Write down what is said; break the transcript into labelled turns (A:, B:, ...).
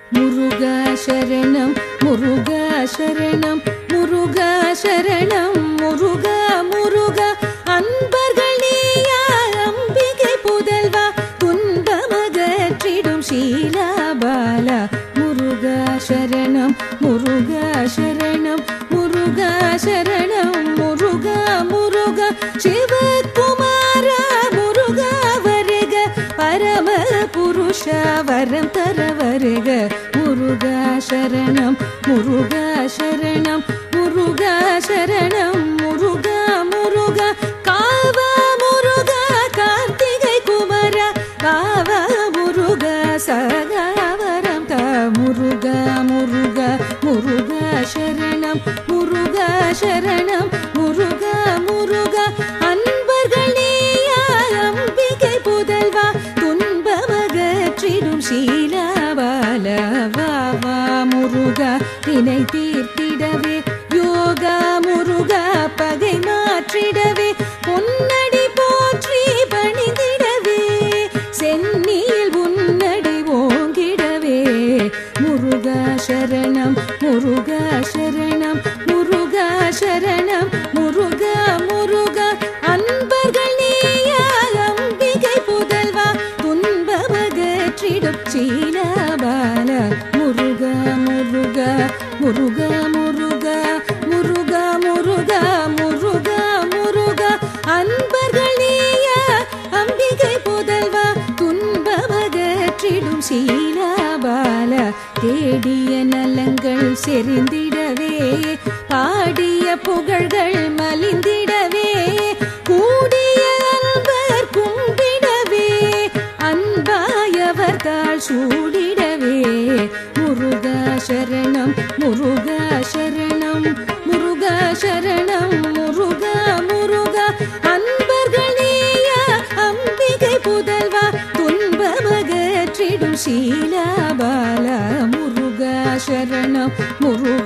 A: முருகா சரணம் முருகா சரணம் முருகா சரணம் முருகா முருகா அன்பர்கள் நீயா அம்பிகை புதல்வா துன்பமகற்றிடும் ஷீலாபாலா முருகா சரணம் முருகா சரணம் முருகா சரணம் முருகா முருகா சிவகுமாரா முருகா வருக பரம புருஷா வரம் தர வருக முருகா சரணம் முருகா சரணம் முருகா சரணம் முருகா முருகா காவா முருகா கார்த்திகை குமரா காவா முருகா சகாவரம் தா முருகா முருகா முருகா சரணம் முருகா சரணம் முருகா முருகா அன்பர்கள் நீயா அம்பிகை புதல்வா துன்பமகற்றிடும் சீலாபால வா வா முருகா வினை தீர்த்திடவே யோகா முருகா பகை மாற்றிடவே பொன்னடி போற்றி பணிந்திடவே சென்னியில் உன்னடி ஓங்கிடவே முருகா சரணம் முருகா சரணம் முருகா சரணம் முருகா முருகா அன்பர்கள் நீயா அம்பிகை புதல்வா துன்பமகற்றிடும் சீலாபால முருகா முருகா முருகா முருகா முருகா முருகா முருகா முருகா அன்பர்கள் நீயா அம்பிகை புதல்வா துன்பமகற்றிடும் சீலாபால தேடிய நலங்கள் செறிந்திடவே பாடிய புகழ்கள் மலிந்திடவே கூடிய அன்பர் கும்பிடவே அன்பாயவர் தாள் சூடிடவே முருகா சரணம் முருகா சரணம் முருகா சரணம் முருகா முருகா அன்பர்கள் நீயா அம்பிகை புதல்வா துன்பமகற்றிடும் சீலாபால முருகா சரணம் முருகா